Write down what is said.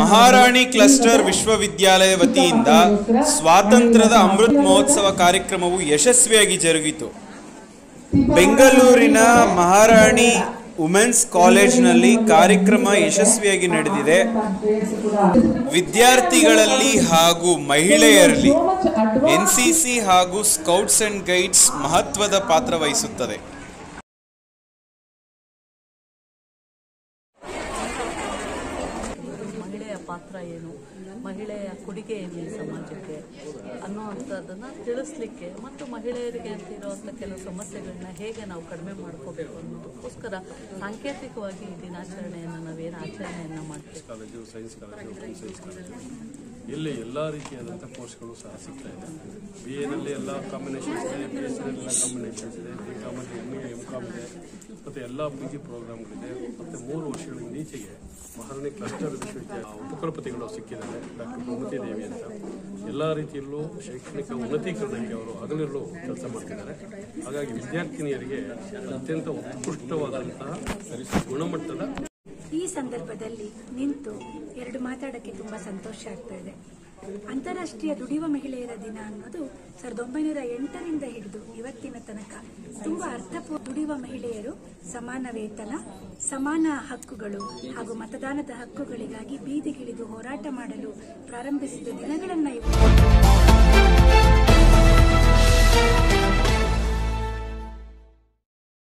ಮಹಾರಾಣಿ cluster ವಿಶ್ವವಿದ್ಯಾಲಯ ವತಿಯಿಂದ ಸ್ವಾತಂತ್ರ್ಯದ ಅಮೃತ್ ಮಹೋತ್ಸವ ಕಾರ್ಯಕ್ರಮವು ಯಶಸ್ವಿಯಾಗಿ ಜರುಗಿತು ಬೆಂಗಳೂರಿನ ಮಹಾರಾಣಿ ವುಮೆನ್ಸ್ ಕಾಲೇಜ್ನಲ್ಲಿ ಕಾರ್ಯಕ್ರಮ ಯಶಸ್ವಿಯಾಗಿ ನಡೆದಿದೆ ವಿದ್ಯಾರ್ಥಿಗಳಲ್ಲಿ ಹಾಗೂ ಮಹಿಳೆಯರಲ್ಲಿ ಎನ್ಸಿಸಿ ಹಾಗೂ ಸ್ಕೌಟ್ಸ್ ಅಂಡ್ ಗೈಡ್ಸ್ ಮಹತ್ವದ ಪಾತ್ರ ವಹಿಸುತ್ತದೆ ಮಹಿಳೆಯ ಪಾತ್ರ ಏನು ಮಹಿಳೆಯ ಕೊಡುಗೆ ಏನು ಈ ಸಮಾಜಕ್ಕೆ ಅನ್ನೋವಂಥದ್ದನ್ನು ತಿಳಿಸ್ಲಿಕ್ಕೆ ಮತ್ತು ಮಹಿಳೆಯರಿಗೆ ಅಂತ ಇರುವಂಥ ಕೆಲವು ಸಮಸ್ಯೆಗಳನ್ನ ಹೇಗೆ ನಾವು ಕಡಿಮೆ ಮಾಡ್ಕೋಬೇಕು ಅನ್ನೋದಕ್ಕೋಸ್ಕರ ಸಾಂಕೇತಿಕವಾಗಿ ಈ ದಿನಾಚರಣೆಯನ್ನು ನಾವೇನು ಆಚರಣೆಯನ್ನು ಮಾಡ್ತೀವಿ college science college home science college ಇಲ್ಲಿ ಎಲ್ಲ ರೀತಿಯಾದಂಥ ಕೋರ್ಸ್ಗಳು ಸಹ ಸಿಗ್ತಾ ಇದೆ ಬಿ ಎನಲ್ಲಿ ಎಲ್ಲ ಕಾಂಬಿನೇಷನ್ಸ್ ಇದೆ ಬಿ ಎಸ್ ಎಲ್ಲ ಕಾಂಬಿನೇಷನ್ಸ್ ಇದೆ ಬಿ ಕಾಮಲ್ಲಿ ಎಮ್ ಎ ಎಮ್ ಕಾಮ್ ಇದೆ ಮತ್ತು ಎಲ್ಲ ಪಿ ಜಿ ಪ್ರೋಗ್ರಾಮ್ಗಳಿದೆ ಮತ್ತು ಮೂರು ವರ್ಷಗಳಿಂದ ಈಚೆಗೆ ಮಹಾರಾಣಿ ಕ್ಲಸ್ಟರ್ ವಿಶ್ವವಿದ್ಯಾಲಯ ಉಪಕುಲಪತಿಗಳು ಸಿಕ್ಕಿದ್ದಾರೆ ಡಾಕ್ಟರ್ ಪ್ರಮತಿ ದೇವಿ ಅಂತ ಎಲ್ಲ ರೀತಿಯಲ್ಲೂ ಶೈಕ್ಷಣಿಕ ಉನ್ನತೀಕರಣಕ್ಕೆ ಅವರು ಹಗಲಿರಲು ಕೆಲಸ ಮಾಡ್ತಿದ್ದಾರೆ ಹಾಗಾಗಿ ವಿದ್ಯಾರ್ಥಿನಿಯರಿಗೆ ಅತ್ಯಂತ ಉತ್ಕೃಷ್ಟವಾದಂತಹ ಗುಣಮಟ್ಟದ ಈ ಸಂದರ್ಭದಲ್ಲಿ ನಿಂತು ಎರಡು ಮಾತಾಡಕ್ಕೆ ತುಂಬಾ ಸಂತೋಷ ಆಗ್ತಾ ಇದೆ ಅಂತಾರಾಷ್ಟ್ರೀಯ ದುಡಿಯುವ ಮಹಿಳೆಯರ ದಿನ ಅನ್ನೋದು ಸಾವಿರದ ಒಂಬೈನೂರ ಎಂಟರಿಂದ ಹಿಡಿದು ಇವತ್ತಿನ ತನಕ ತುಂಬಾ ಅರ್ಥಪೂರ್ಣ ದುಡಿಯುವ ಮಹಿಳೆಯರು ಸಮಾನ ವೇತನ ಸಮಾನ ಹಕ್ಕುಗಳು ಹಾಗೂ ಮತದಾನದ ಹಕ್ಕುಗಳಿಗಾಗಿ ಬೀದಿಗಿಳಿದು ಹೋರಾಟ ಮಾಡಲು ಪ್ರಾರಂಭಿಸಿದ ದಿನಗಳನ್ನ ಇವು